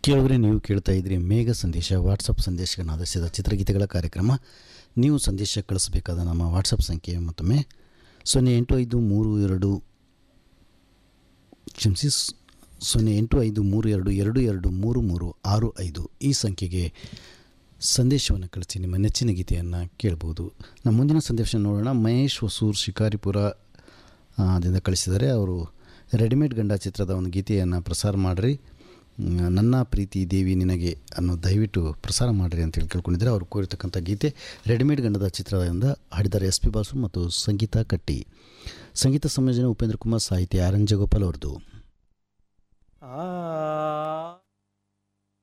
ಕೇಳಿದ್ರೆ ನೀವು ಕೇಳ್ತಾ ಇದ್ರಿ ಮೇಘ ಸಂದೇಶ ವಾಟ್ಸಪ್ ಸಂದೇಶಗಳನ್ನು ಆಧರಿಸಿದ ಚಿತ್ರಗೀತೆಗಳ ಕಾರ್ಯಕ್ರಮ ನೀವು ಸಂದೇಶ ಕಳಿಸಬೇಕಾದ ನಮ್ಮ ವಾಟ್ಸಪ್ ಸಂಖ್ಯೆ ಮತ್ತೊಮ್ಮೆ ಸೊನ್ನೆ ಎಂಟು ಐದು ಮೂರು ಎರಡು ಕ್ಷಮಿಸಿ ಸ್- ಸೊನ್ನೆ ಎಂಟು ಐದು ಮೂರು ಎರಡು ಎರಡು ಎರಡು ಮೂರು ಮೂರು ಆರು ಐದು ಈ ಸಂಖ್ಯೆಗೆ ಸಂದೇಶವನ್ನು ಕಳಿಸಿ ನಿಮ್ಮ ನೆಚ್ಚಿನ ಗೀತೆಯನ್ನು ಕೇಳ್ಬೋದು ನಮ್ಮ ಮುಂದಿನ ಸಂದೇಶ ನೋಡೋಣ ಮಹೇಶ್ ಹೊಸೂರ್ ಶಿಕಾರಿಪುರ ಆ, ದಿಂದ ಕಳಿಸಿದ್ದಾರೆ ಅವರು ರೆಡಿಮೇಡ್ ಗಂಡ ಚಿತ್ರದ ಒಂದು ಗೀತೆಯನ್ನು ಪ್ರಸಾರ ಮಾಡಿರಿ ಮ್, ನನ್ನ ಪ್ರೀತಿ ದೇವಿ ನಿನಗೆ ಅನ್ನೋ ದಯವಿಟ್ಟು ಪ್ರಸಾರ ಮಾಡಿರಿ ಅಂತೇಳಿ ಕೇಳ್ಕೊಂಡಿದ್ದಾರೆ ಅವರು ಕೋರಿರ್ತಕ್ಕಂಥ ಗೀತೆ ರೆಡಿಮೇಡ್ ಗಂಡದ ಚಿತ್ರದಿಂದ ಹಾಡಿದ್ದಾರೆ ಎಸ್ ಪಿ ಬಾಸು ಮತ್ತು ಸಂಗೀತ ಕಟ್ಟಿ ಸಂಗೀತ ಸಂಯೋಜನೆ ಉಪೇಂದ್ರ ಕುಮಾರ್ ಸಾಹಿತ್ಯ ಆರ್ ಎನ್ ಜಗೋಪಾಲ್ ಅವ್ರದ್ದು ಆ